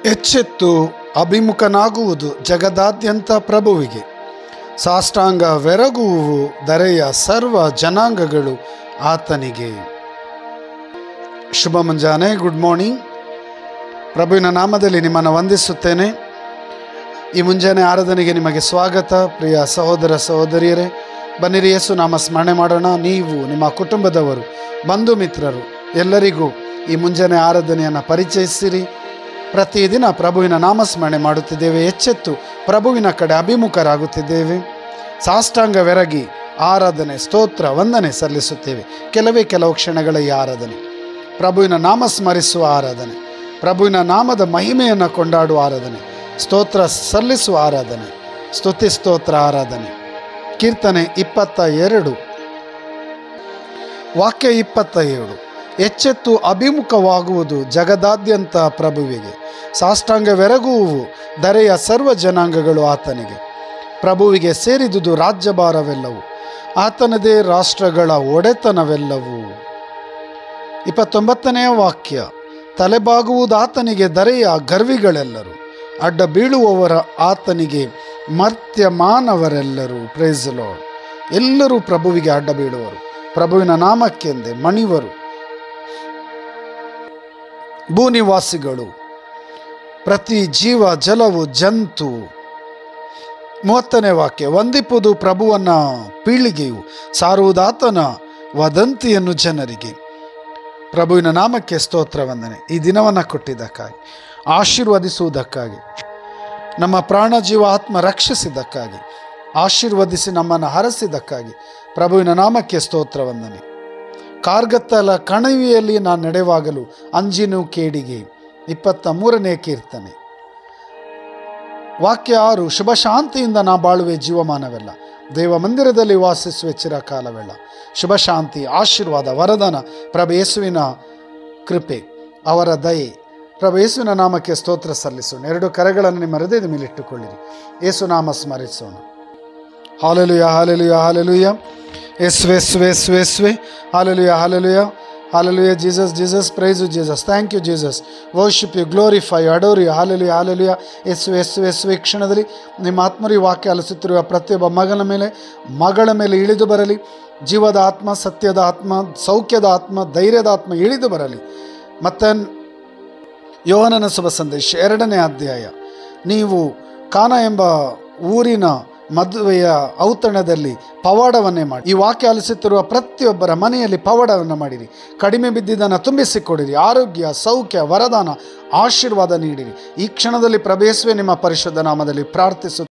ಎಚ್ಚೆತ್ತು ಅಭಿಮುಖನಾಗುವುದು ಜಗದಾದ್ಯಂತ ಪ್ರಭುವಿಗೆ ಸಾಷ್ಟಾಂಗ ಬೆರಗುವು ಧರೆಯ ಸರ್ವ ಜನಾಂಗಗಳು ಆತನಿಗೆ ಶುಭ ಮುಂಜಾನೆ ಗುಡ್ ಮಾರ್ನಿಂಗ್ ಪ್ರಭುವಿನ ನಾಮದಲ್ಲಿ ನಿಮ್ಮನ್ನು ವಂದಿಸುತ್ತೇನೆ ಈ ಮುಂಜಾನೆ ಆರಾಧನೆಗೆ ನಿಮಗೆ ಸ್ವಾಗತ ಪ್ರಿಯ ಸಹೋದರ ಸಹೋದರಿಯರೇ ಬನ್ನಿರಿ ಯೇಸು ನಾಮ ಸ್ಮರಣೆ ಮಾಡೋಣ ನೀವು ನಿಮ್ಮ ಕುಟುಂಬದವರು ಬಂಧು ಮಿತ್ರರು ಎಲ್ಲರಿಗೂ ಈ ಮುಂಜಾನೆ ಆರಾಧನೆಯನ್ನು ಪರಿಚಯಿಸಿರಿ ಪ್ರತಿದಿನ ಪ್ರಭುವಿನ ನಾಮಸ್ಮರಣೆ ಮಾಡುತ್ತಿದ್ದೇವೆ ಎಚ್ಚೆತ್ತು ಪ್ರಭುವಿನ ಕಡೆ ಅಭಿಮುಖರಾಗುತ್ತಿದ್ದೇವೆ ಸಾಷ್ಟಾಂಗವೆರಗಿ ಆರಾಧನೆ ಸ್ತೋತ್ರ ವಂದನೆ ಸಲ್ಲಿಸುತ್ತೇವೆ ಕೆಲವೇ ಕೆಲವು ಕ್ಷಣಗಳ ಈ ಆರಾಧನೆ ಪ್ರಭುವಿನ ನಾಮ ಸ್ಮರಿಸುವ ಆರಾಧನೆ ಪ್ರಭುವಿನ ನಾಮದ ಮಹಿಮೆಯನ್ನು ಕೊಂಡಾಡುವ ಆರಾಧನೆ ಸ್ತೋತ್ರ ಸಲ್ಲಿಸುವ ಆರಾಧನೆ ಸ್ತುತಿ ಸ್ತೋತ್ರ ಆರಾಧನೆ ಕೀರ್ತನೆ ಇಪ್ಪತ್ತ ಎರಡು ವಾಕ್ಯ ಇಪ್ಪತ್ತ ಏಳು ಎಚ್ಚೆತ್ತು ಅಭಿಮುಖವಾಗುವುದು ಜಗದಾದ್ಯಂತ ಪ್ರಭುವಿಗೆ ಸಾಷ್ಟಾಂಗವೆರಗುವು ಧರೆಯ ಸರ್ವ ಜನಾಂಗಗಳು ಆತನಿಗೆ ಪ್ರಭುವಿಗೆ ಸೇರಿದುದು ರಾಜ್ಯಭಾರವೆಲ್ಲವು ಆತನದೇ ರಾಷ್ಟ್ರಗಳ ಒಡೆತನವೆಲ್ಲವೂ ಇಪ್ಪತ್ತೊಂಬತ್ತನೆಯ ವಾಕ್ಯ ತಲೆಬಾಗುವುದು ಆತನಿಗೆ ಧರೆಯ ಗರ್ವಿಗಳೆಲ್ಲರೂ ಅಡ್ಡ ಬೀಳುವವರ ಆತನಿಗೆ ಮರ್ತ್ಯ ಮಾನವರೆಲ್ಲರೂ ಪ್ರೇಸಲೋ ಎಲ್ಲರೂ ಪ್ರಭುವಿಗೆ ಅಡ್ಡ ಬೀಳುವರು ಪ್ರಭುವಿನ ನಾಮಕ್ಕೆಂದೆ ಮಣಿವರು ಭೂನಿವಾಸಿಗಳು ಪ್ರತಿ ಜೀವ ಜಲವು ಜಂತು ಮೂವತ್ತನೇ ವಾಕ್ಯ ವಂದಿಪುದು ಪ್ರಭುವನ್ನ ಪೀಳಿಗೆಯು ಸಾರುವುದಾತನ ವದಂತಿಯನ್ನು ಜನರಿಗೆ ಪ್ರಭುವಿನ ನಾಮಕ್ಕೆ ಸ್ತೋತ್ರ ವಂದನೆ ಈ ದಿನವನ್ನು ಕೊಟ್ಟಿದ್ದಕ್ಕಾಗಿ ಆಶೀರ್ವದಿಸುವುದಕ್ಕಾಗಿ ನಮ್ಮ ಪ್ರಾಣ ಜೀವ ಆತ್ಮ ರಕ್ಷಿಸಿದ್ದಕ್ಕಾಗಿ ಆಶೀರ್ವದಿಸಿ ನಮ್ಮನ್ನು ಹರಸಿದ್ದಕ್ಕಾಗಿ ಪ್ರಭುವಿನ ನಾಮಕ್ಕೆ ಸ್ತೋತ್ರ ವಂದನೆ ಕಾರ್ಗತ್ತಲ ಕಣಿವೆಯಲ್ಲಿ ನಾನು ನಡೆವಾಗಲು ಅಂಜಿನು ಕೇಡಿಗೆ ಇಪ್ಪತ್ತ ಮೂರನೇ ಕೀರ್ತನೆ ವಾಕ್ಯ ಆರು ಶುಭ ಶಾಂತಿಯಿಂದ ನಾ ಬಾಳುವೆ ಜೀವಮಾನವೆಲ್ಲ ದೇವ ಮಂದಿರದಲ್ಲಿ ವಾಸಿಸುವೆ ಚಿರಕಾಲವೆಲ್ಲ ಶುಭ ಶಾಂತಿ ಆಶೀರ್ವಾದ ವರದಾನ ಪ್ರಭು ಯೇಸುವಿನ ಕೃಪೆ ಅವರ ದಯೆ ಪ್ರಭು ಯೇಸುವಿನ ನಾಮಕ್ಕೆ ಸ್ತೋತ್ರ ಸಲ್ಲಿಸೋಣ ಎರಡು ಕರೆಗಳನ್ನು ನಿಮ್ಮ ಹೃದಯದ ಮೇಲೆ ಇಟ್ಟುಕೊಳ್ಳಿರಿ ಯೇಸು ನಾಮ ಸ್ಮರಿಸೋಣ ಹಾಲೆಲುಯ ಹಾಲೆಲುಯ ಹಾಲೆಲುಯ ಎಸ್ವೆ ಸ್ವೆ ಸ್ವೆ ಸ್ವೆ hallelujah hallelujah hallelujah Jesus Jesus praise Jesus thank you Jesus worship you glorify adore you hallelujah hallelujah Yesu Yesu Yesu ಈ ಕ್ಷಣದಲ್ಲಿ ನಿಮ್ಮ ಆತ್ಮರಿ ವಾಕ್ಯ ಅಲಿಸುತ್ತಿರುವ ಪ್ರತಿಯೊಬ್ಬ ಮಗನ ಮೇಲೆ ಮಗಳ ಮೇಲೆ ಇಳಿದು ಬರಲಿ ಜೀವದ ಆತ್ಮ ಸತ್ಯದ ಆತ್ಮ ಸೌಖ್ಯದ ಆತ್ಮ ಧೈರ್ಯದ ಆತ್ಮ ಇಳಿದು ಬರಲಿ ಮತ್ತು ಯೋಹನನ ಶುಭ ಸಂದೇಶ ಎರಡನೇ ಅಧ್ಯಾಯ ನೀವು ಕಾನ ಎಂಬ ಊರಿನ ಮದುವೆಯ ಔತಣದಲ್ಲಿ ಪವಾಡವನ್ನೇ ಮಾಡಿ ಈ ವಾಕ್ಯ ಆಲಿಸುತ್ತಿರುವ ಪ್ರತಿಯೊಬ್ಬರ ಮನೆಯಲ್ಲಿ ಪವಾಡವನ್ನು ಮಾಡಿರಿ ಕಡಿಮೆ ಬಿದ್ದಿದ್ದನ್ನು ತುಂಬಿಸಿಕೊಡಿರಿ ಆರೋಗ್ಯ ಸೌಖ್ಯ ವರದಾನ ಆಶೀರ್ವಾದ ನೀಡಿರಿ ಈ ಕ್ಷಣದಲ್ಲಿ ಪ್ರವೇಶವೇ ನಿಮ್ಮ ಪರಿಶುದ್ಧ ನಾಮದಲ್ಲಿ ಪ್ರಾರ್ಥಿಸು